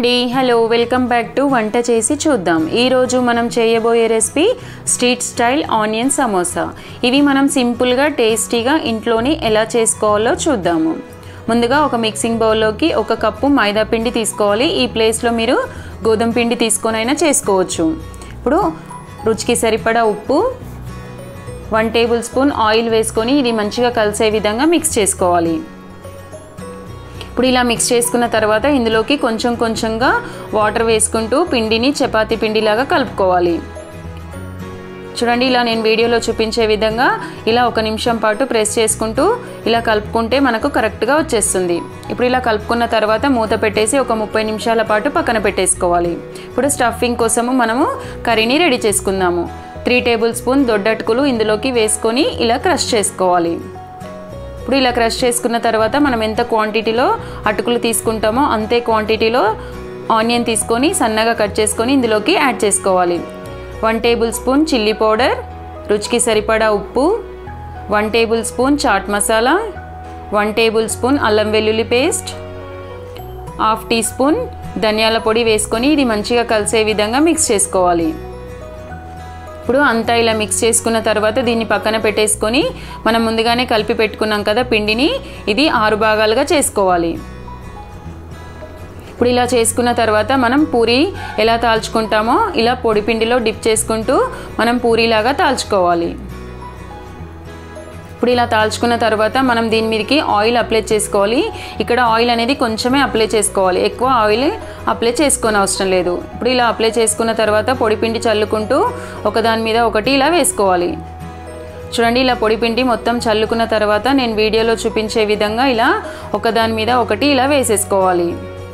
అండి hello welcome back to వంట చేసి చూద్దాం ఈరోజు మనం చేయబోయే recipe street style onion samosa ఇవి మనం సింపుల్గా టేస్టీగా ఇంట్లోనే ఎలా చేసుకోవాలో చూద్దాము ముందుగా ఒక మిక్సింగ్ బౌల్లోకి ఒక కప్పు మైదా పిండి తీసుకోవాలి ఈ ప్లేస్లో మీరు గోధుమ పిండి తీసుకొనైనా చేసుకోవచ్చు ఇప్పుడు రుచికి సరిపడా ఉప్పు వన్ టేబుల్ స్పూన్ ఆయిల్ వేసుకొని ఇది మంచిగా కలిసే విధంగా మిక్స్ చేసుకోవాలి ఇప్పుడు ఇలా మిక్స్ చేసుకున్న తర్వాత ఇందులోకి కొంచెం కొంచెంగా వాటర్ వేసుకుంటూ పిండిని చపాతీ పిండిలాగా కలుపుకోవాలి చూడండి ఇలా నేను వీడియోలో చూపించే విధంగా ఇలా ఒక నిమిషం పాటు ప్రెస్ చేసుకుంటూ ఇలా కలుపుకుంటే మనకు కరెక్ట్గా వచ్చేస్తుంది ఇప్పుడు ఇలా కలుపుకున్న తర్వాత మూత పెట్టేసి ఒక ముప్పై నిమిషాల పాటు పక్కన పెట్టేసుకోవాలి ఇప్పుడు స్టఫింగ్ కోసము మనము కర్రీని రెడీ చేసుకుందాము త్రీ టేబుల్ స్పూన్ దొడ్డటుకులు ఇందులోకి వేసుకొని ఇలా క్రష్ చేసుకోవాలి ఇప్పుడు ఇలా క్రష్ చేసుకున్న తర్వాత మనం ఎంత క్వాంటిటీలో అటుకులు తీసుకుంటామో అంతే క్వాంటిటీలో ఆనియన్ తీసుకొని సన్నగా కట్ చేసుకొని ఇందులోకి యాడ్ చేసుకోవాలి one tablespoon chilli powder రుచికి సరిపడా ఉప్పు one tablespoon chaat masala one tablespoon అల్లం వెల్లుల్లి పేస్ట్ హాఫ్ టీ స్పూన్ ధనియాల పొడి వేసుకొని ఇది మంచిగా కలిసే విధంగా మిక్స్ చేసుకోవాలి ఇప్పుడు అంతా ఇలా మిక్స్ చేసుకున్న తర్వాత దీన్ని పక్కన పెట్టేసుకొని మనం ముందుగానే కలిపి పెట్టుకున్నాం కదా పిండిని ఇది ఆరు భాగాలుగా చేసుకోవాలి ఇప్పుడు ఇలా చేసుకున్న తర్వాత మనం పూరి ఎలా తాల్చుకుంటామో ఇలా పొడి పిండిలో డిప్ చేసుకుంటూ మనం పూరీలాగా తాల్చుకోవాలి ఇప్పుడు ఇలా తాల్చుకున్న తర్వాత మనం దీని మీదకి ఆయిల్ అప్లై చేసుకోవాలి ఇక్కడ ఆయిల్ అనేది కొంచెమే అప్లై చేసుకోవాలి ఎక్కువ ఆయిల్ అప్లై చేసుకొని అవసరం లేదు ఇప్పుడు ఇలా అప్లై చేసుకున్న తర్వాత పొడిపిండి చల్లుకుంటూ ఒకదాని మీద ఒకటి ఇలా వేసుకోవాలి చూడండి ఇలా పొడిపిండి మొత్తం చల్లుకున్న తర్వాత నేను వీడియోలో చూపించే విధంగా ఇలా ఒకదాని మీద ఒకటి ఇలా వేసేసుకోవాలి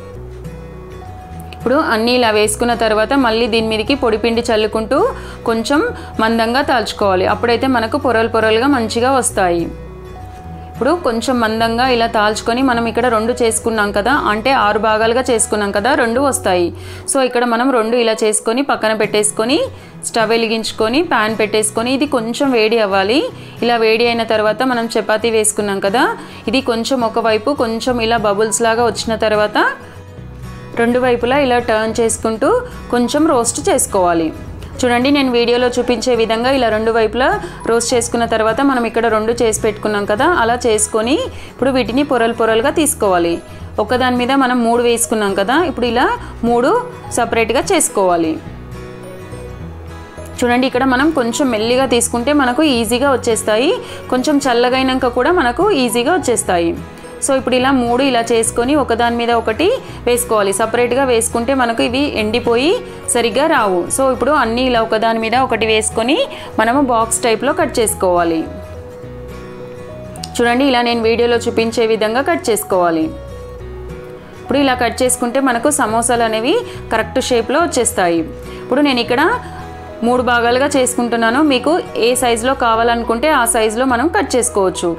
ఇప్పుడు అన్నీ ఇలా వేసుకున్న తర్వాత మళ్ళీ దీని మీదకి పొడిపిండి చల్లుకుంటూ కొంచెం మందంగా తాల్చుకోవాలి అప్పుడైతే మనకు పొరలు పొరలుగా మంచిగా వస్తాయి ఇప్పుడు కొంచెం మందంగా ఇలా తాల్చుకొని మనం ఇక్కడ రెండు చేసుకున్నాం కదా అంటే ఆరు భాగాలుగా చేసుకున్నాం కదా రెండు వస్తాయి సో ఇక్కడ మనం రెండు ఇలా చేసుకొని పక్కన పెట్టేసుకొని స్టవ్ వెలిగించుకొని ప్యాన్ పెట్టేసుకొని ఇది కొంచెం వేడి అవ్వాలి ఇలా వేడి అయిన తర్వాత మనం చపాతీ వేసుకున్నాం కదా ఇది కొంచెం ఒకవైపు కొంచెం ఇలా బబుల్స్ లాగా వచ్చిన తర్వాత రెండు వైపులా ఇలా టర్న్ చేసుకుంటూ కొంచెం రోస్ట్ చేసుకోవాలి చూడండి నేను వీడియోలో చూపించే విధంగా ఇలా రెండు వైపులా రోస్ట్ చేసుకున్న తర్వాత మనం ఇక్కడ రెండు చేసి పెట్టుకున్నాం కదా అలా చేసుకొని ఇప్పుడు వీటిని పొరలు పొరలుగా తీసుకోవాలి ఒకదాని మీద మనం మూడు వేసుకున్నాం కదా ఇప్పుడు ఇలా మూడు సపరేట్గా చేసుకోవాలి చూడండి ఇక్కడ మనం కొంచెం మెల్లిగా తీసుకుంటే మనకు ఈజీగా వచ్చేస్తాయి కొంచెం చల్లగైనాక కూడా మనకు ఈజీగా వచ్చేస్తాయి సో ఇప్పుడు ఇలా మూడు ఇలా చేసుకొని ఒకదాని మీద ఒకటి వేసుకోవాలి సపరేట్గా వేసుకుంటే మనకు ఇవి ఎండిపోయి సరిగ్గా రావు సో ఇప్పుడు అన్నీ ఇలా ఒకదాని మీద ఒకటి వేసుకొని మనము బాక్స్ టైప్లో కట్ చేసుకోవాలి చూడండి ఇలా నేను వీడియోలో చూపించే విధంగా కట్ చేసుకోవాలి ఇప్పుడు ఇలా కట్ చేసుకుంటే మనకు సమోసాలు అనేవి కరెక్ట్ షేప్లో వచ్చేస్తాయి ఇప్పుడు నేను ఇక్కడ మూడు భాగాలుగా చేసుకుంటున్నాను మీకు ఏ సైజులో కావాలనుకుంటే ఆ సైజులో మనం కట్ చేసుకోవచ్చు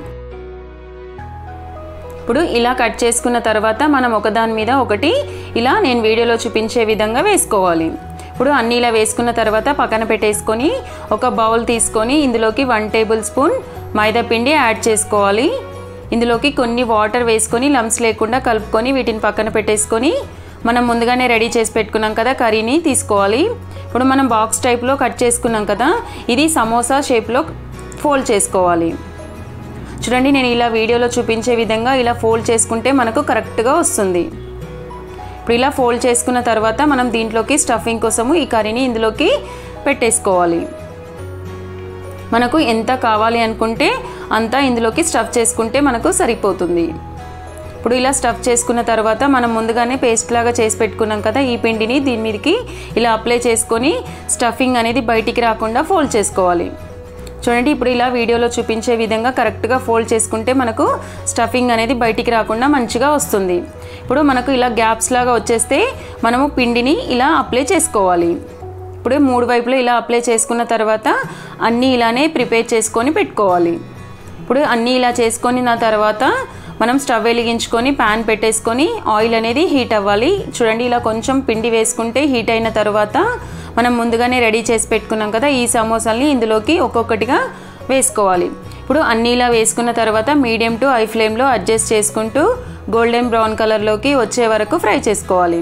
ఇప్పుడు ఇలా కట్ చేసుకున్న తర్వాత మనం ఒకదాని మీద ఒకటి ఇలా నేను వీడియోలో చూపించే విధంగా వేసుకోవాలి ఇప్పుడు అన్నీ ఇలా వేసుకున్న తర్వాత పక్కన పెట్టేసుకొని ఒక బౌల్ తీసుకొని ఇందులోకి వన్ టేబుల్ స్పూన్ మైదా పిండి యాడ్ చేసుకోవాలి ఇందులోకి కొన్ని వాటర్ వేసుకొని లమ్స్ లేకుండా కలుపుకొని వీటిని పక్కన పెట్టేసుకొని మనం ముందుగానే రెడీ చేసి పెట్టుకున్నాం కదా కర్రీని తీసుకోవాలి ఇప్పుడు మనం బాక్స్ టైప్లో కట్ చేసుకున్నాం కదా ఇది సమోసా షేప్లో ఫోల్డ్ చేసుకోవాలి చూడండి నేను ఇలా వీడియోలో చూపించే విధంగా ఇలా ఫోల్డ్ చేసుకుంటే మనకు కరెక్ట్గా వస్తుంది ఇప్పుడు ఇలా ఫోల్డ్ చేసుకున్న తర్వాత మనం దీంట్లోకి స్టఫింగ్ కోసము ఈ కర్రీని ఇందులోకి పెట్టేసుకోవాలి మనకు ఎంత కావాలి అనుకుంటే అంతా ఇందులోకి స్టఫ్ చేసుకుంటే మనకు సరిపోతుంది ఇప్పుడు ఇలా స్టఫ్ చేసుకున్న తర్వాత మనం ముందుగానే పేస్ట్ లాగా చేసి పెట్టుకున్నాం కదా ఈ పిండిని దీని మీదకి ఇలా అప్లై చేసుకొని స్టఫింగ్ అనేది బయటికి రాకుండా ఫోల్డ్ చేసుకోవాలి చూడండి ఇప్పుడు ఇలా వీడియోలో చూపించే విధంగా కరెక్ట్గా ఫోల్డ్ చేసుకుంటే మనకు స్టఫింగ్ అనేది బయటికి రాకుండా మంచిగా వస్తుంది ఇప్పుడు మనకు ఇలా గ్యాప్స్ లాగా వచ్చేస్తే మనము పిండిని ఇలా అప్లై చేసుకోవాలి ఇప్పుడు మూడు వైపులో ఇలా అప్లై చేసుకున్న తర్వాత అన్నీ ఇలానే ప్రిపేర్ చేసుకొని పెట్టుకోవాలి ఇప్పుడు అన్నీ ఇలా చేసుకొని నా తర్వాత మనం స్టవ్ వెలిగించుకొని ప్యాన్ పెట్టేసుకొని ఆయిల్ అనేది హీట్ అవ్వాలి చూడండి ఇలా కొంచెం పిండి వేసుకుంటే హీట్ అయిన తర్వాత మనం ముందుగానే రెడీ చేసి పెట్టుకున్నాం కదా ఈ సమోసాల్ని ఇందులోకి ఒక్కొక్కటిగా వేసుకోవాలి ఇప్పుడు అన్నీ ఇలా వేసుకున్న తర్వాత మీడియం టు హై ఫ్లేమ్లో అడ్జస్ట్ చేసుకుంటూ గోల్డెన్ బ్రౌన్ కలర్లోకి వచ్చే వరకు ఫ్రై చేసుకోవాలి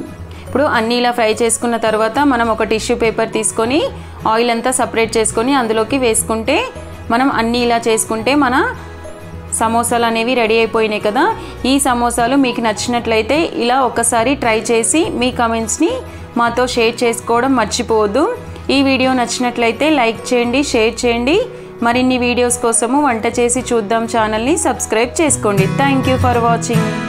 ఇప్పుడు అన్నీ ఇలా ఫ్రై చేసుకున్న తర్వాత మనం ఒక టిష్యూ పేపర్ తీసుకొని ఆయిల్ అంతా సపరేట్ చేసుకొని అందులోకి వేసుకుంటే మనం అన్నీ ఇలా చేసుకుంటే మన సమోసాలు అనేవి రెడీ అయిపోయినాయి కదా ఈ సమోసాలు మీకు నచ్చినట్లయితే ఇలా ఒకసారి ట్రై చేసి మీ కమెంట్స్ని మాతో షేర్ చేసుకోవడం మర్చిపోవద్దు ఈ వీడియో నచ్చినట్లయితే లైక్ చేయండి షేర్ చేయండి మరిన్ని వీడియోస్ కోసము వంట చేసి చూద్దాం ఛానల్ని సబ్స్క్రైబ్ చేసుకోండి థ్యాంక్ యూ ఫర్ వాచింగ్